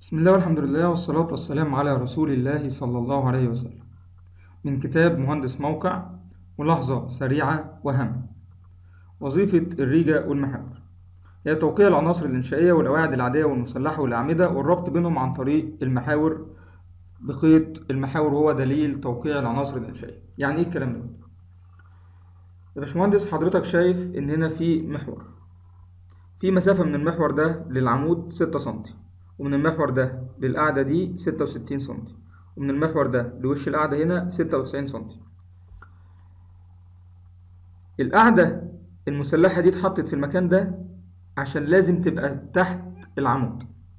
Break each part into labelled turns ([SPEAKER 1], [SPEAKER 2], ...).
[SPEAKER 1] بسم الله والحمد لله والصلاة والسلام على رسول الله صلى الله عليه وسلم من كتاب مهندس موقع ملاحظة سريعة وهامة وظيفة الريجة والمحاور هي توقيع العناصر الإنشائية والقواعد العادية والمسلحة والأعمدة والربط بينهم عن طريق المحاور بخيط المحاور هو دليل توقيع العناصر الإنشائية يعني إيه الكلام ده؟ يا باشمهندس حضرتك شايف إن هنا في محور في مسافة من المحور ده للعمود ستة سنتي ومن المحور ده للقاعدة دي ستة وستين سنتي ومن المحور ده لوش القاعدة هنا ستة وتسعين سنتي القاعدة المسلحة دي اتحطت في المكان ده عشان لازم تبقى تحت العمود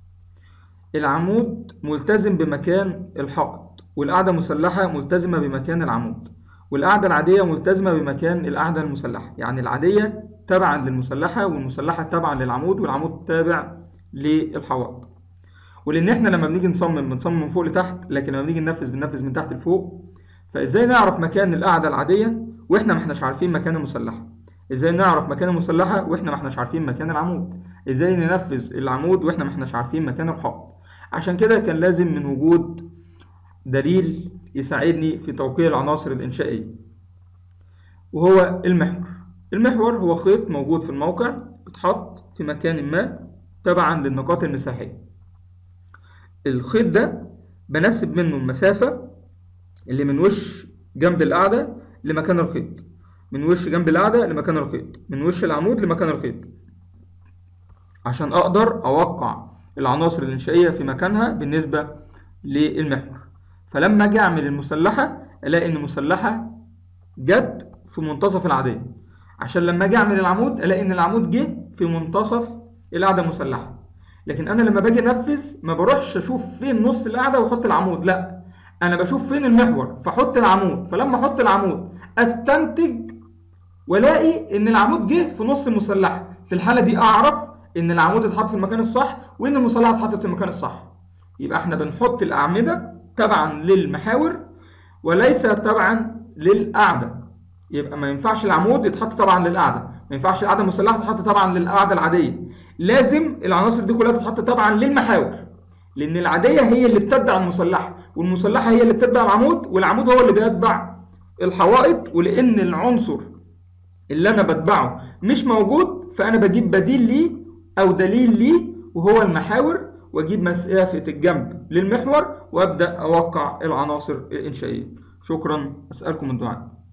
[SPEAKER 1] العمود ملتزم بمكان الحائط والقاعدة مسلحة ملتزمة بمكان العمود والقاعدة العادية ملتزمة بمكان القاعدة المسلحة يعني العادية تبعا للمسلحة والمسلحة تبعا للعمود والعمود تابع للحوائط ولان احنا لما بنيجي نصمم بنصمم من فوق لتحت لكن لما بنيجي ننفذ بننفذ من تحت لفوق فازاي نعرف مكان القاعده العاديه واحنا ما احناش عارفين مكان المسلحه ازاي نعرف مكان المسلحه واحنا ما احناش عارفين مكان العمود ازاي ننفذ العمود واحنا ما احناش عارفين مكان الحائط عشان كده كان لازم من وجود دليل يساعدني في توقيع العناصر الانشائيه وهو المحور المحور هو خيط موجود في الموقع بيتحط في مكان ما تبعا للنقاط المساحيه الخيط ده بنسب منه المسافة اللي من وش جنب القاعدة لمكان الخيط من وش جنب القاعدة لمكان الخيط من وش العمود لمكان الخيط عشان أقدر أوقع العناصر الإنشائية في مكانها بالنسبة للمحور فلما أجي أعمل المسلحة ألاقي إن المسلحة جت في منتصف العادية عشان لما أجي أعمل العمود ألاقي إن العمود جه في منتصف القاعدة المسلحة لكن انا لما باجي انفذ ما بروحش اشوف فين نص القاعده واحط العمود لا انا بشوف فين المحور فاحط العمود فلما احط العمود استنتج والاقي ان العمود جه في نص المسلحه في الحاله دي اعرف ان العمود اتحط في المكان الصح وان المسلحه اتحطت في المكان الصح يبقى احنا بنحط الاعمده تبعا للمحاور وليس تبعا للقاعده يبقى ما ينفعش العمود يتحط طبعا للقاعده ما ينفعش القاعده المسلحه تتحط طبعا للقاعده العاديه لازم العناصر دي كلها تتحط طبعا للمحاور لان العاديه هي اللي بتتبع المسلحه والمسلحه هي اللي بتتبع العمود والعمود هو اللي بيتبع الحوائط ولان العنصر اللي انا بتبعه مش موجود فانا بجيب بديل ليه او دليل ليه وهو المحاور واجيب مسافه الجنب للمحور وابدا اوقع العناصر الانشائيه شكرا اسالكم الدعاء